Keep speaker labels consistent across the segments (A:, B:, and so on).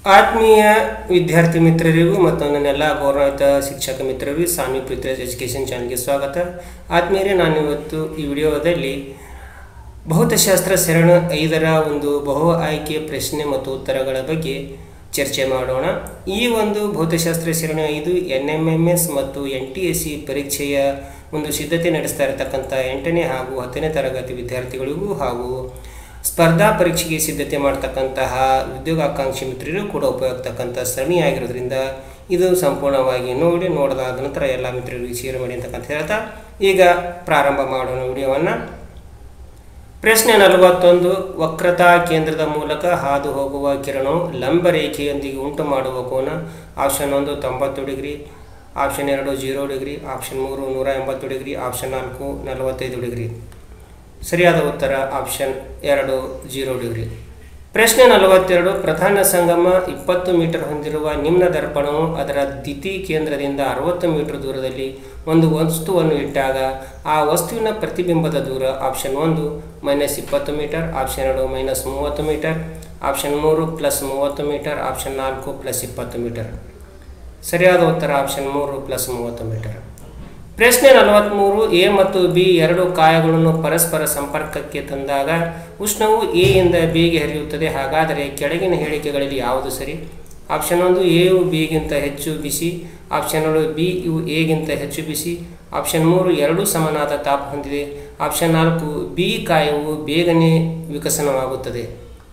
A: ಆತ್ಮೀಯ ವಿದ್ಯಾರ್ಥಿ ಮಿತ್ರರಿಗೂ ಮತ್ತು ನನ್ನೆಲ್ಲ ಗೌರವಿತ ಶಿಕ್ಷಕ ಮಿತ್ರರಿಗೂ ಸ್ವಾಮಿ ಪೃಥ್ವಿರಾಜ್ ಎಜುಕೇಷನ್ ಚಾನಲ್ಗೆ ಸ್ವಾಗತ ಆತ್ಮೀಯರೇ ನಾನು ಇವತ್ತು ಈ ವಿಡಿಯೋದಲ್ಲಿ ಭೌತಶಾಸ್ತ್ರ ಸರಣ ಐದರ ಒಂದು ಬಹು ಆಯ್ಕೆ ಪ್ರಶ್ನೆ ಮತ್ತು ಉತ್ತರಗಳ ಬಗ್ಗೆ ಚರ್ಚೆ ಮಾಡೋಣ ಈ ಒಂದು ಭೌತಶಾಸ್ತ್ರ ಸರಣಿ ಐದು ಎನ್ ಎಮ್ ಎಮ್ ಎಸ್ ಮತ್ತು ಎನ್ ಟಿ ಎಸ್ ಸಿ ಪರೀಕ್ಷೆಯ ಒಂದು ಸಿದ್ಧತೆ ನಡೆಸ್ತಾ ಇರತಕ್ಕಂಥ ಎಂಟನೇ ಹಾಗೂ ಹತ್ತನೇ ತರಗತಿ ವಿದ್ಯಾರ್ಥಿಗಳಿಗೂ ಹಾಗೂ ಸ್ಪರ್ಧಾ ಪರೀಕ್ಷೆಗೆ ಸಿದ್ಧತೆ ಮಾಡ್ತಕ್ಕಂತಹ ಉದ್ಯೋಗಾಕಾಂಕ್ಷಿ ಮಿತ್ರರು ಕೂಡ ಉಪಯೋಗ್ತಕ್ಕಂಥ ಸರಣಿಯಾಗಿರೋದ್ರಿಂದ ಇದು ಸಂಪೂರ್ಣವಾಗಿ ನೋಡಿ ನೋಡಿದಾದ ನಂತರ ಎಲ್ಲ ಮಿತ್ರರಿಗೂ ಶೇರ್ ಮಾಡಿ ಅಂತಕ್ಕಂಥ ಹೇಳ್ತಾ ಈಗ ಪ್ರಾರಂಭ ಮಾಡೋಣ ವಿಡಿಯೋವನ್ನು ಪ್ರಶ್ನೆ ನಲವತ್ತೊಂದು ವಕ್ರತಾ ಕೇಂದ್ರದ ಮೂಲಕ ಹಾದು ಹೋಗುವ ಕಿರಣವು ಲಂಬ ರೇಖೆಯೊಂದಿಗೆ ಉಂಟು ಮಾಡುವ ಕೋನ ಆಪ್ಷನ್ ಒಂದು ತೊಂಬತ್ತು ಡಿಗ್ರಿ ಆಪ್ಷನ್ ಎರಡು ಜೀರೋ ಡಿಗ್ರಿ ಆಪ್ಷನ್ ಮೂರು ನೂರ ಎಂಬತ್ತು ಡಿಗ್ರಿ ಆಪ್ಷನ್ ನಾಲ್ಕು ನಲವತ್ತೈದು ಡಿಗ್ರಿ ಸರಿಯಾದ ಉತ್ತರ ಆಪ್ಷನ್ ಎರಡು ಜೀರೋ ಡಿಗ್ರಿ ಪ್ರಶ್ನೆ ನಲವತ್ತೆರಡು ಪ್ರಧಾನ ಸಂಗಮ ಇಪ್ಪತ್ತು ಮೀಟರ್ ಹೊಂದಿರುವ ನಿಮ್ನ ದರ್ಪಣವು ಅದರ ದಿತಿ ಕೇಂದ್ರದಿಂದ ಅರವತ್ತು ಮೀಟರ್ ದೂರದಲ್ಲಿ ಒಂದು ವಸ್ತುವನ್ನು ಇಟ್ಟಾಗ ಆ ವಸ್ತುವಿನ ಪ್ರತಿಬಿಂಬದ ದೂರ ಆಪ್ಷನ್ ಒಂದು ಮೈನಸ್ ಇಪ್ಪತ್ತು ಮೀಟರ್ ಆಪ್ಷನ್ ಎರಡು ಮೈನಸ್ ಮೂವತ್ತು ಮೀಟರ್ ಆಪ್ಷನ್ ಮೂರು ಪ್ಲಸ್ ಮೂವತ್ತು ಮೀಟರ್ ಆಪ್ಷನ್ ನಾಲ್ಕು ಪ್ಲಸ್ ಇಪ್ಪತ್ತು ಮೀಟರ್ ಸರಿಯಾದ ಉತ್ತರ ಆಪ್ಷನ್ ಮೂರು ಪ್ಲಸ್ ಮೂವತ್ತು ಮೀಟರ್ ಪ್ರಶ್ನೆ ನಲವತ್ತ್ಮೂರು ಎ ಮತ್ತು ಬಿ ಎರಡು ಕಾಯಗಳನ್ನು ಪರಸ್ಪರ ಸಂಪರ್ಕಕ್ಕೆ ತಂದಾಗ ಉಷ್ಣವು ಎ ಇಂದ ಬಿಗೆ ಹರಿಯುತ್ತದೆ ಹಾಗಾದರೆ ಕೆಳಗಿನ ಹೇಳಿಕೆಗಳಲ್ಲಿ ಯಾವುದು ಸರಿ ಆಪ್ಷನ್ ಒಂದು ಎಯು ಬಿಗಿಂತ ಹೆಚ್ಚು ಬಿಸಿ ಆಪ್ಷನ್ ಎರಡು ಬಿ ಇವು ಎಗಿಂತ ಹೆಚ್ಚು ಬಿಸಿ ಆಪ್ಷನ್ ಮೂರು ಎರಡೂ ಸಮನಾದ ತಾಪ ಹೊಂದಿದೆ ಆಪ್ಷನ್ ನಾಲ್ಕು ಬಿ ಕಾಯವು ಬೇಗನೆ ವಿಕಸನವಾಗುತ್ತದೆ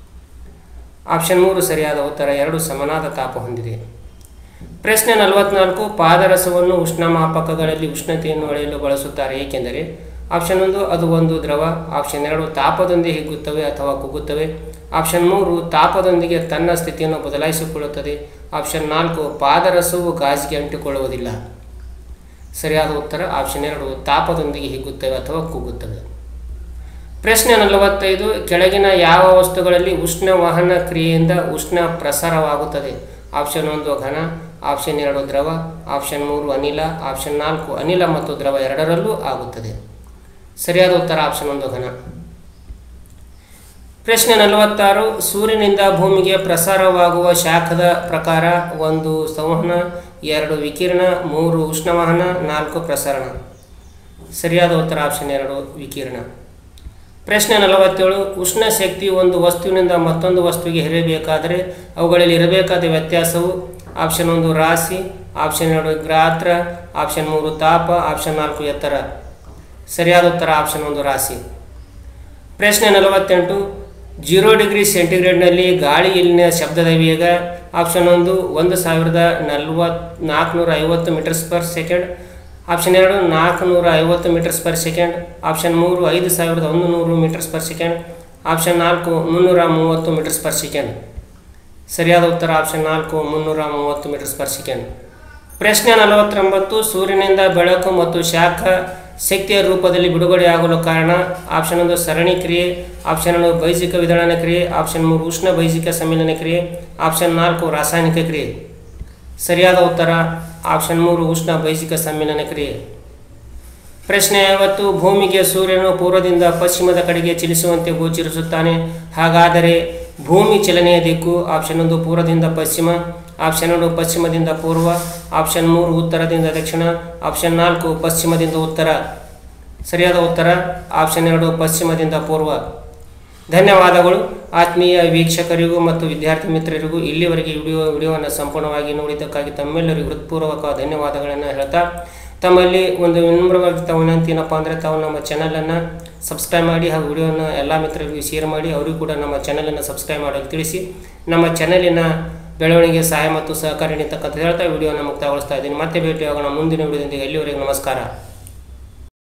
A: ಆಪ್ಷನ್ ಮೂರು ಸರಿಯಾದ ಉತ್ತರ ಎರಡು ಸಮನಾದ ತಾಪ ಹೊಂದಿದೆ ಪ್ರಶ್ನೆ ನಲವತ್ನಾಲ್ಕು ಪಾದರಸವನ್ನು ಉಷ್ಣಮಾಪಕಗಳಲ್ಲಿ ಉಷ್ಣತೆಯನ್ನು ಅಳೆಯಲು ಬಳಸುತ್ತಾರೆ ಏಕೆಂದರೆ ಆಪ್ಷನ್ ಒಂದು ಅದು ಒಂದು ದ್ರವ ಆಪ್ಷನ್ ಎರಡು ತಾಪದೊಂದಿಗೆ ಹಿಗ್ಗುತ್ತವೆ ಅಥವಾ ಕುಗ್ಗುತ್ತವೆ ಆಪ್ಷನ್ ಮೂರು ತಾಪದೊಂದಿಗೆ ತನ್ನ ಸ್ಥಿತಿಯನ್ನು ಬದಲಾಯಿಸಿಕೊಳ್ಳುತ್ತದೆ ಆಪ್ಷನ್ ನಾಲ್ಕು ಪಾದರಸವು ಗಾಜಿಗೆ ಅಂಟಿಕೊಳ್ಳುವುದಿಲ್ಲ ಸರಿಯಾದ ಉತ್ತರ ಆಪ್ಷನ್ ಎರಡು ತಾಪದೊಂದಿಗೆ ಹಿಗ್ಗುತ್ತವೆ ಅಥವಾ ಕುಗ್ಗುತ್ತವೆ ಪ್ರಶ್ನೆ ನಲವತ್ತೈದು ಕೆಳಗಿನ ಯಾವ ವಸ್ತುಗಳಲ್ಲಿ ಉಷ್ಣ ವಹನ ಕ್ರಿಯೆಯಿಂದ ಉಷ್ಣ ಪ್ರಸಾರವಾಗುತ್ತದೆ ಆಪ್ಷನ್ ಒಂದು ಘನ ಆಪ್ಷನ್ ಎರಡು ದ್ರವ ಆಪ್ಷನ್ ಮೂರು ಅನಿಲ ಆಪ್ಷನ್ ನಾಲ್ಕು ಅನಿಲ ಮತ್ತು ದ್ರವ ಎರಡರಲ್ಲೂ ಆಗುತ್ತದೆ ಸರಿಯಾದ ಉತ್ತರ ಆಪ್ಷನ್ ಒಂದು ಘನ ಪ್ರಶ್ನೆ ನಲವತ್ತಾರು ಸೂರ್ಯನಿಂದ ಭೂಮಿಗೆ ಪ್ರಸಾರವಾಗುವ ಶಾಖದ ಪ್ರಕಾರ ಒಂದು ಸಂವಹನ ಎರಡು ವಿಕಿರಣ ಮೂರು ಉಷ್ಣವಹನ ನಾಲ್ಕು ಪ್ರಸರಣ ಸರಿಯಾದ ಉತ್ತರ ಆಪ್ಷನ್ ಎರಡು ವಿಕಿರಣ ಪ್ರಶ್ನೆ ನಲವತ್ತೇಳು ಉಷ್ಣ ಶಕ್ತಿ ಒಂದು ವಸ್ತುವಿನಿಂದ ಮತ್ತೊಂದು ವಸ್ತುವಿಗೆ ಹರಿಯಬೇಕಾದರೆ ಅವುಗಳಲ್ಲಿ ಇರಬೇಕಾದ ವ್ಯತ್ಯಾಸವು ಆಪ್ಷನ್ ಒಂದು ರಾಶಿ ಆಪ್ಷನ್ ಎರಡು ಗಾತ್ರ ಆಪ್ಷನ್ ಮೂರು ತಾಪ ಆಪ್ಷನ್ ನಾಲ್ಕು ಎತ್ತರ ಸರಿಯಾದ ಉತ್ತರ ಆಪ್ಷನ್ ಒಂದು ರಾಶಿ ಪ್ರಶ್ನೆ ನಲವತ್ತೆಂಟು ಜೀರೋ ಡಿಗ್ರಿ ಸೆಂಟಿಗ್ರೇಡ್ನಲ್ಲಿ ಗಾಳಿಯಲ್ಲಿನ ಶಬ್ದದ ವೇಗ ಆಪ್ಷನ್ ಒಂದು ಒಂದು ಸಾವಿರದ ನಲ್ವತ್ ನಾಲ್ಕುನೂರ ಐವತ್ತು ಮೀಟರ್ಸ್ ಪರ್ ಸೆಕೆಂಡ್ ಆಪ್ಷನ್ ಎರಡು ನಾಲ್ಕುನೂರ ಐವತ್ತು ಮೀಟರ್ಸ್ ಪರ್ ಸೆಕೆಂಡ್ ಆಪ್ಷನ್ ಮೂರು ಐದು ಸಾವಿರದ ಒಂದು ನೂರು ಮೀಟರ್ಸ್ ಪರ್ ಸೆಕೆಂಡ್ ಆಪ್ಷನ್ ನಾಲ್ಕು ಮುನ್ನೂರ ಮೂವತ್ತು ಮೀಟರ್ಸ್ ಪರ್ ಸೆಕೆಂಡ್ ಸರಿಯಾದ ಉತ್ತರ ಆಪ್ಷನ್ ನಾಲ್ಕು ಮುನ್ನೂರ ಮೂವತ್ತು ಮೀಟರ್ಸ್ ಪರ್ ಸೆಕೆಂಡ್ ಪ್ರಶ್ನೆ ನಲವತ್ತೊಂಬತ್ತು ಸೂರ್ಯನಿಂದ ಬೆಳಕು ಮತ್ತು ಶಾಖ ಶಕ್ತಿಯ ರೂಪದಲ್ಲಿ ಬಿಡುಗಡೆಯಾಗಲು ಕಾರಣ ಆಪ್ಷನ್ ಒಂದು ಸರಣಿ ಕ್ರಿಯೆ ಆಪ್ಷನ್ ಒಂದು ಬೈಸಿಕ ವಿದಳನ ಕ್ರಿಯೆ ಆಪ್ಷನ್ ಮೂರು ಉಷ್ಣ ಬೈಸಿಕ ಸಮ್ಮಿಲನ ಕ್ರಿಯೆ ಆಪ್ಷನ್ ನಾಲ್ಕು ರಾಸಾಯನಿಕ ಕ್ರಿಯೆ ಸರಿಯಾದ ಉತ್ತರ ಆಪ್ಷನ್ ಮೂರು ಉಷ್ಣ ಬೈಸಿಕ ಸಮ್ಮಿಲನ ಕ್ರಿಯೆ ಪ್ರಶ್ನೆ ಐವತ್ತು ಭೂಮಿಗೆ ಸೂರ್ಯನು ಪೂರ್ವದಿಂದ ಪಶ್ಚಿಮದ ಕಡೆಗೆ ಚಲಿಸುವಂತೆ ಗೋಚರಿಸುತ್ತಾನೆ ಹಾಗಾದರೆ ಭೂಮಿ ಚಲನೆಯ ದಿಕ್ಕು ಆಪ್ಷನ್ ಒಂದು ಪೂರ್ವದಿಂದ ಪಶ್ಚಿಮ ಆಪ್ಷನ್ ಎರಡು ಪಶ್ಚಿಮದಿಂದ ಪೂರ್ವ ಆಪ್ಷನ್ ಮೂರು ಉತ್ತರದಿಂದ ದಕ್ಷಿಣ ಆಪ್ಷನ್ ನಾಲ್ಕು ಪಶ್ಚಿಮದಿಂದ ಉತ್ತರ ಸರಿಯಾದ ಉತ್ತರ ಆಪ್ಷನ್ ಎರಡು ಪಶ್ಚಿಮದಿಂದ ಪೂರ್ವ ಧನ್ಯವಾದಗಳು ಆತ್ಮೀಯ ವೀಕ್ಷಕರಿಗೂ ಮತ್ತು ವಿದ್ಯಾರ್ಥಿ ಮಿತ್ರರಿಗೂ ಇಲ್ಲಿವರೆಗೆ ವಿಡಿಯೋ ವಿಡಿಯೋವನ್ನು ಸಂಪೂರ್ಣವಾಗಿ ನೋಡಿದ್ದಕ್ಕಾಗಿ ತಮ್ಮೆಲ್ಲರಿಗೂ ಹೃತ್ಪೂರ್ವಕ ಧನ್ಯವಾದಗಳನ್ನು ಹೇಳ್ತಾ ತಮ್ಮಲ್ಲಿ ಒಂದು ವಿನಮ್ರವಾಗಿ ತಾವು ವಿನಂತಿ ಏನಪ್ಪ ಅಂದರೆ ತಾವು ನಮ್ಮ ಚಾನಲನ್ನು ಸಬ್ಸ್ಕ್ರೈಬ್ ಮಾಡಿ ಹಾಗೂ ವಿಡಿಯೋನ ಎಲ್ಲ ಮಿತ್ರರಿಗೂ ಶೇರ್ ಮಾಡಿ ಅವರಿಗೂ ಕೂಡ ನಮ್ಮ ಚಾನಲನ್ನು ಸಬ್ಸ್ಕ್ರೈಬ್ ಮಾಡಲು ತಿಳಿಸಿ ನಮ್ಮ ಚಾನಲಿನ ಬೆಳವಣಿಗೆ ಸಹಾಯ ಮತ್ತು ಸಹಕಾರ ನೀಡತಕ್ಕಂಥ ಹೇಳ್ತಾ ವಿಡಿಯೋನ ಮುಕ್ತಾಯಗೊಳಿಸ್ತಾ ಇದ್ದೀನಿ ಮತ್ತೆ ಭೇಟಿಯಾಗೋಣ ಮುಂದಿನ ವಿಡಿಯೋದೊಂದಿಗೆ ಎಲ್ಲಿವರೆಗೆ ನಮಸ್ಕಾರ